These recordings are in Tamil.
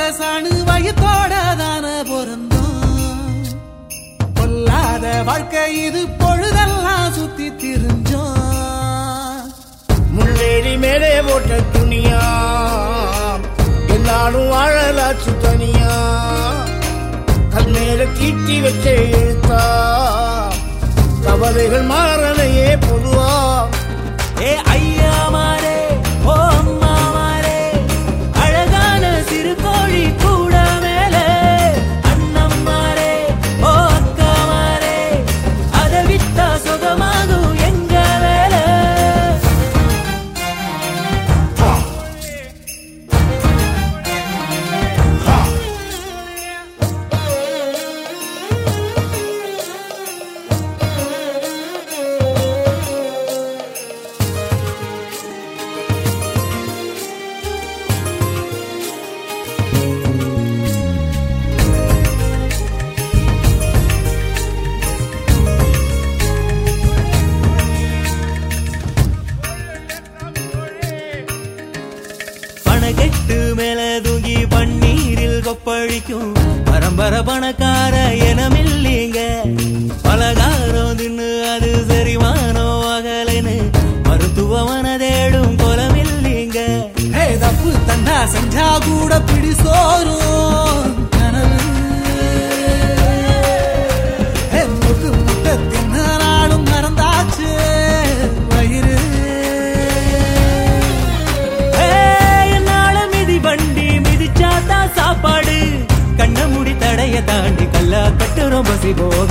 சணு வயத்தோட தான பொருந்தோம் கொல்லாத வாழ்க்கை இது பொழுதெல்லாம் சுத்தி திரிஞ்சோம் முள்ளேறி மேலே போட்ட துணியா எல்லாரும் வாழலாச்சு தனியா கல் மேல தீட்டி வச்ச எழுத்தா கவலைகள் மாறலையே பொதுவா ஏ ஐயா மாரே ஓ அம்மா மாரே அழகான சிறு கோழி கூட மேல அண்ணன் மாரே ஓ அக்கா மாரே அதை வித்தா சுகமாகும் எங்க வேலை பணக்கெட்டு மேல தூங்கி பன்னீரில் கொப்பழிக்கும் பரம்பர பணக்கார எனமில்லைங்க பலகாரம் தின்னு அது செரிமானோ அகலைன்னு மருத்துவமன தேடும் குலமில்லைங்க தப்பு தண்டா செஞ்சா கூட பிடி சோறும் கனவு ஏ, முட்டு முட்டை தின்ன நாளும் மறந்தாச்சு வயிறு ஏய், என்னால மிதி வண்டி மிதிச்சாத்தா சாப்பாடு கண்ண முடி தடைய தாண்டி கல்லா கட்டுறோம் பசி போக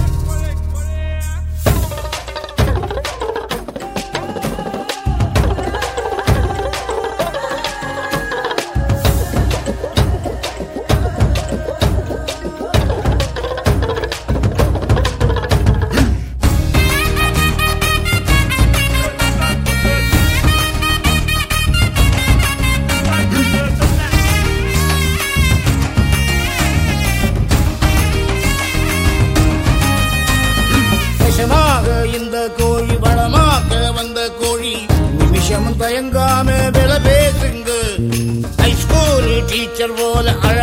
விஷமாக இந்த கோழி வளமாக்க வந்த கோழி நிமிஷம் தயங்காம வில பேசுங்க ஹைஸ்கூல் டீச்சர் போல அழ